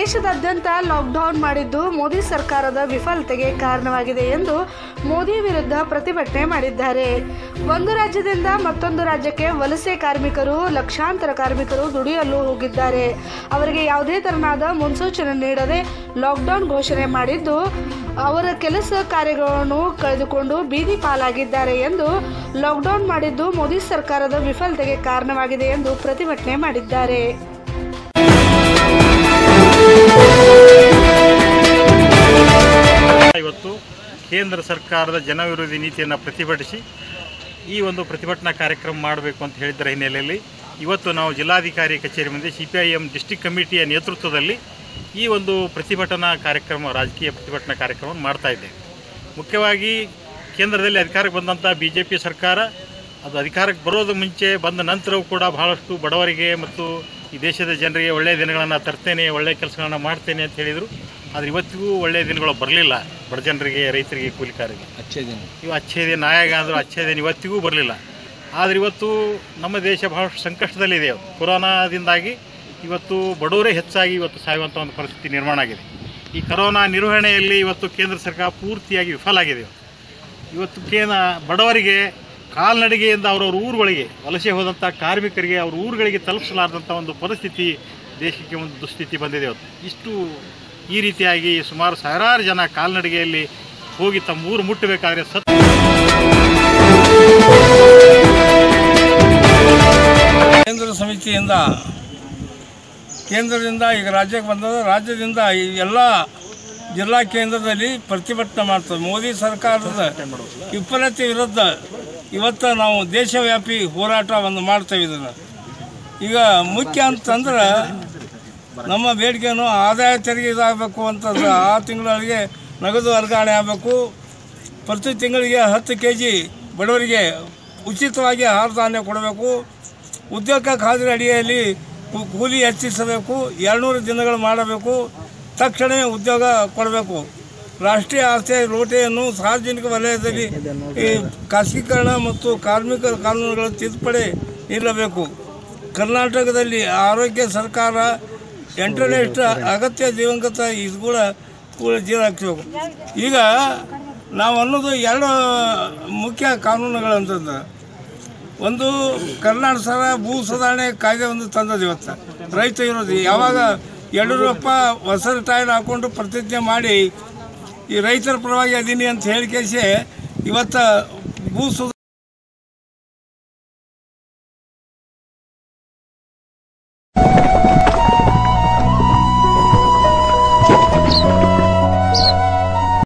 ದೇಶದಾದ್ಯಂತ ಲಾಕ್ಡೌನ್ ಮಾಡಿದ್ದು ಮೋದಿ ಸರ್ಕಾರದ ವಿಫಲತೆಗೆ ಕಾರಣವಾಗಿದೆ ಎಂದು ಮೋದಿ ವಿರುದ್ಧ ಪ್ರತಿಭಟನೆ ಮಾಡಿದ್ದಾರೆ ಒಂದು ರಾಜ್ಯದಿಂದ ಮತ್ತೊಂದು ರಾಜ್ಯಕ್ಕೆ ವಲಸೆ ಕಾರ್ಮಿಕರು ಲಕ್ಷಾಂತರ ಕಾರ್ಮಿಕರು ದುಡಿಯಲು ಹೋಗಿದ್ದಾರೆ ಅವರಿಗೆ ಯಾವುದೇ ತೆರನಾದ ಮುನ್ಸೂಚನೆ ನೀಡದೆ ಲಾಕ್ಡೌನ್ ಘೋಷಣೆ ಮಾಡಿದ್ದು ಅವರ ಕೆಲಸ ಕಾರ್ಯಗಳನ್ನು ಕಳೆದುಕೊಂಡು ಬೀದಿ ಪಾಲಾಗಿದ್ದಾರೆ ಎಂದು ಲಾಕ್ಡೌನ್ ಮಾಡಿದ್ದು ಮೋದಿ ಸರ್ಕಾರದ ವಿಫಲತೆಗೆ ಕಾರಣವಾಗಿದೆ ಎಂದು ಪ್ರತಿಭಟನೆ ಮಾಡಿದ್ದಾರೆ ಇವತ್ತು ಕೇಂದ್ರ ಸರ್ಕಾರದ ಜನವಿರೋಧಿ ನೀತಿಯನ್ನು ಪ್ರತಿಭಟಿಸಿ ಈ ಒಂದು ಪ್ರತಿಭಟನಾ ಕಾರ್ಯಕ್ರಮ ಮಾಡಬೇಕು ಅಂತ ಹೇಳಿದ್ದರ ಹಿನ್ನೆಲೆಯಲ್ಲಿ ಇವತ್ತು ನಾವು ಜಿಲ್ಲಾಧಿಕಾರಿ ಕಚೇರಿ ಮುಂದೆ C P I M district ಕಮಿಟಿಯ ನೇತೃತ್ವದಲ್ಲಿ ಈ ಒಂದು ಪ್ರತಿಭಟನಾ ಕಾರ್ಯಕ್ರಮ ರಾಜಕೀಯ ಪ್ರತಿಭಟನಾ ಕಾರ್ಯಕ್ರಮ ಮಾಡ್ತಾ ಇದ್ದೇವೆ ಮುಖ್ಯವಾಗಿ ಕೇಂದ್ರದಲ್ಲಿ ಅಧಿಕಾರಕ್ಕೆ ಬಂದಂಥ ಬಿ ಜೆ ಪಿ ಸರ್ಕಾರ ಅದು ಅಧಿಕಾರಕ್ಕೆ ಬರೋದು ಮುಂಚೆ ಬಂದ ನಂತರವೂ ಕೂಡ ಬಹಳಷ್ಟು ಬಡವರಿಗೆ ಮತ್ತು ಈ ದೇಶದ ಜನರಿಗೆ ಒಳ್ಳೆಯ ದಿನಗಳನ್ನು ತರ್ತೇನೆ ಒಳ್ಳೆಯ ಕೆಲಸಗಳನ್ನು ಮಾಡ್ತೇನೆ ಅಂತ ಹೇಳಿದರು ಆದರೆ ಇವತ್ತಿಗೂ ಒಳ್ಳೆಯ ದಿನಗಳು ಬರಲಿಲ್ಲ ಬಡ ಜನರಿಗೆ ರೈತರಿಗೆ ಕೂಲಿಕಾರರಿಗೆ अच्छे दिन ಇವು ಅಚ್ಚೇ ದಿನ ನಾಯಕ ಅಂದರು ಅಚ್ಚೇ ದಿನ ಇವತ್ತಿಗೂ ಬರಲಿಲ್ಲ ಆದರೆ ಇವತ್ತು ನಮ್ಮ ದೇಶ ಬಹಳಷ್ಟು ಸಂಕಷ್ಟದಲ್ಲಿದೆ ಇವತ್ತು. ಕೊರೋನಾದಿಂದಾಗಿ ಇವತ್ತು ಬಡವರೇ ಹೆಚ್ಚಾಗಿ ಇವತ್ತು ಸಾಯುವಂಥ ಒಂದು ಪರಿಸ್ಥಿತಿ ನಿರ್ಮಾಣ ಆಗಿದೆ ಈ ಕರೋನಾ ನಿರ್ವಹಣೆಯಲ್ಲಿ ಇವತ್ತು ಕೇಂದ್ರ ಸರ್ಕಾರ ಪೂರ್ತಿಯಾಗಿ ವಿಫಲ ಆಗಿದೆ ಇವತ್ತು. ಇವತ್ತು ಕೇನ ಬಡವರಿಗೆ ಕಾಲ್ನಡಿಗೆಯಿಂದ ಅವರವ್ರ ಊರುಗಳಿಗೆ ವಲಸೆ ಹೋದಂಥ ಕಾರ್ಮಿಕರಿಗೆ ಅವ್ರ ಊರುಗಳಿಗೆ ತಲುಪಿಸಲಾರ್ದಂಥ ಒಂದು ಪರಿಸ್ಥಿತಿ ದೇಶಕ್ಕೆ ಒಂದು ದುಸ್ಥಿತಿ ಬಂದಿದೆ ಇವತ್ತು ಇಷ್ಟು ಈ ರೀತಿಯಾಗಿ ಸುಮಾರು ಸಾವಿರಾರು ಜನ ಕಾಲ್ನಡಿಗೆಯಲ್ಲಿ ಹೋಗಿ ತಮ್ಮ ಊರು ಮುಟ್ಟಬೇಕಾದ್ರೆ ಸತ್ ಕೇಂದ್ರ ಸಮಿತಿಯಿಂದ ಕೇಂದ್ರದಿಂದ ಈಗ ರಾಜ್ಯಕ್ಕೆ ಬಂದದ ರಾಜ್ಯದಿಂದ ಈ ಎಲ್ಲ ಜಿಲ್ಲಾ ಕೇಂದ್ರದಲ್ಲಿ ಪ್ರತಿಭಟನೆ ಮಾಡ್ತದೆ ಮೋದಿ ಸರ್ಕಾರದ ವಿಫಲತೆ ವಿರುದ್ಧ ಇವತ್ತು ನಾವು ದೇಶವ್ಯಾಪಿ ಹೋರಾಟ ಒಂದು ಮಾಡ್ತೇವೆ ಇದನ್ನು ಈಗ ಮುಖ್ಯ ಅಂತಂದ್ರೆ ನಮ್ಮ ಬೇಡಿಕೆಯನ್ನು ಆದಾಯ ತೆರಿಗೆ ಇದಾಗಬೇಕು ಅಂತಂದ್ರೆ ಆ ತಿಂಗಳಿಗೆ ನಗದು ವರ್ಗಾವಣೆ ಆಗಬೇಕು ಪ್ರತಿ ತಿಂಗಳಿಗೆ ಹತ್ತು ಕೆ ಜಿ ಬಡವರಿಗೆ ಉಚಿತವಾಗಿ ಆಹಾರ ಧಾನ್ಯ ಕೊಡಬೇಕು ಉದ್ಯೋಗ ಖಾತ್ರಿ ಅಡಿಯಲ್ಲಿ ಕೂ- ಕೂಲಿ ಹೆಚ್ಚಿಸಬೇಕು ಎರಡುನೂರು ದಿನಗಳು ಮಾಡಬೇಕು ತಕ್ಷಣವೇ ಉದ್ಯೋಗ ಕೊಡಬೇಕು ರಾಷ್ಟ್ರೀಯ ಆಸ್ತಿ ಲೋಟೆಯನ್ನು ಸಾರ್ವಜನಿಕ ವಲಯದಲ್ಲಿ ಈ ಖಾಸಗೀಕರಣ ಮತ್ತು ಕಾರ್ಮಿಕರ ಕಾನೂನುಗಳ ತಿದ್ದುಪಡಿ ನಿಲ್ಲಬೇಕು ಕರ್ನಾಟಕದಲ್ಲಿ ಆರೋಗ್ಯ ಸರ್ಕಾರ ಇಂಟರ್ನೆಟ್ ಅಗತ್ಯ ದಿವಂಗತ ಇದು ಕೂಡ ಕೂಡ ಜೀವ ಹಾಕ್ಬೇಕು ಈಗ ನಾವು ಅನ್ನೋದು ಎರಡು ಮುಖ್ಯ ಕಾನೂನುಗಳಂತಂದ್ರೆ ಒಂದು ಕರ್ನಾಟಕ ಸರ ಭೂ ಸುಧಾರಣೆ ಕಾಯ್ದೆ ಒಂದು ತಂದದ್ದು ಇವತ್ತು ರೈತ ವಿರೋಧಿ ಯಾವಾಗ ಯಡಿಯೂರಪ್ಪ ಹೊಸ ಟೈಲ್ ಹಾಕ್ಕೊಂಡು ಪ್ರತಿಜ್ಞೆ ಮಾಡಿ ಈ ರೈತರ ಪರವಾಗಿ ಅದೀನಿ ಅಂತ ಹೇಳಿಕೆಸಿ ಇವತ್ತು ಭೂ ಸುಧಾರಣೆ